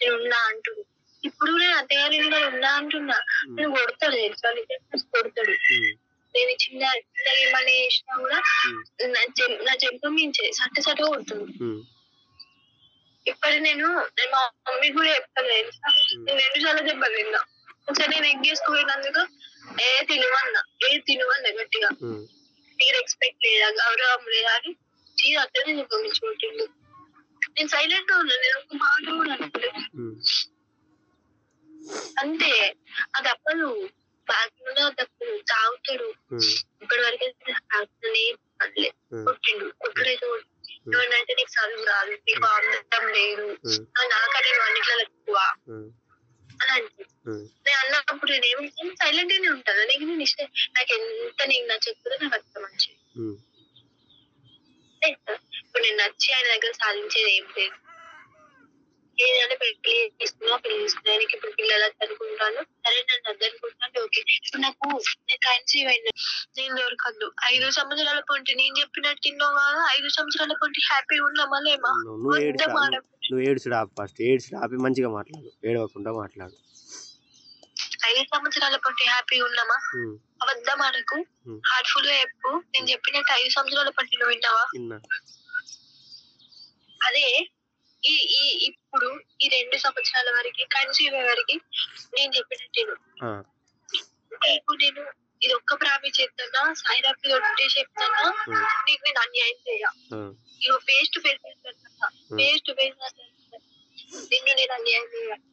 నేను ఉన్నా అంటుడు ఇప్పుడు నేను అత్తగారి ఇంట్లో ఉన్నా అంటున్నా ఉమ్, నేను కొడతాడు తెలుసా నిజంగా కొడతాడు ఉమ్, నేను చిన్న చిన్న ఏమని చేసినా కూడా ఉమ్, నా చెం- నా చెంప మించే సట్ట సట్ట కొడుతుంది ఉమ్, ఇప్పుడు నేను నేను మా మమ్మీ కూడా చెప్తాను తెలుసా నేను రెండు సార్లు చెప్పాను నిన్న ఒకసారి నేను ఎగ్గేసుకుపోయినందుకు ఏ తినవన్నా ఏ తినవన్నా గట్టిగా ఉమ్, నీకు రెస్పెక్ట్ లేదా గౌరవం లేదా అని చీ అట్లనే చూపించుకుంటుండు నేను సైలెంట్ గా ఉన్నా నేను ఒక మాట కూడా అనలేదు ఉమ్, అంతే అది అప్పలు బాగా తప్పదు తాగుతాడు ఉమ్, ఇప్పటి వరకు అయితే తాగుతూనే అనలే ఉమ్, కొట్టిండు కొట్టుడైతే ఏమన్నంటే నీకు చదువు రాదు నీకు అందం లేదు ఉమ్, నాకనే నువ్వు అన్నిట్లో ఎక్కువ ఉమ్, అని అంటే ఉమ్, నేను అన్నప్పుడు నేను ఏమి సైలెంట్ గానే ఉంటాను నీకు నేను ఇష్టం నాకు ఎంత నీకు నచ్చకపోతే నాకు అంత మంచిది ఉమ్, ఇప్పుడు నేను నచ్చి ఆయన దగ్గర సాధించేది ఏం లేదు ఏదంటే పెళ్లి తీసుకున్నా పెళ్లి తీసుకున్నా నీకు ఇప్పుడు పిల్లలు అనుకుంటాను సరే నన్ను వద్దనుకుంటాను ఓకే ఇప్పుడు నాకు నేను కన్సీవ్ అయినా నేను దొరకద్దు ఐదు సంవత్సరాల పొంటి నేను చెప్పినట్టు తిన్నావు కదా ఐదు సంవత్సరాల పొంటి హ్యాపీగా ఉన్నామా లేమా నువ్వు నువ్వు ఏడ్చు వద్ద మాట నువ్వు ఏడ్చుడు ఆపు ఫస్ట్ ఏడ్చుడు ఆపి మంచిగా మాట్లాడు ఏడవకుండా మాట్లాడు ఐదు సంవత్సరాల పొంటి హ్యాపీగా ఉన్నామా ఉమ్, అబద్ధం ఆడకు ఉమ్. హార్ట్ఫుల్ గా చెప్పు నేను చెప్పినట్టు ఐదు సంవత్సరాల పొంటి నువ్వు విన్నావా విన్నా అదే ఈ ఈ ఇప్పుడు ఈ రెండు సంవత్సరాల వరకు కన్సీవ్ అయ్యే వరకు నేను చెప్పినట్టు విను. ఆ, నీకు నేను ఇది ఒక్క ప్రామి చేస్తున్నా సాయిరాబ్ ఒకటే చెప్తున్నా ఉమ్, నీకు నేను అన్యాయం చేయ ఆ, ఇగో face to face face to face నిన్ను నేను అన్యాయం చేయ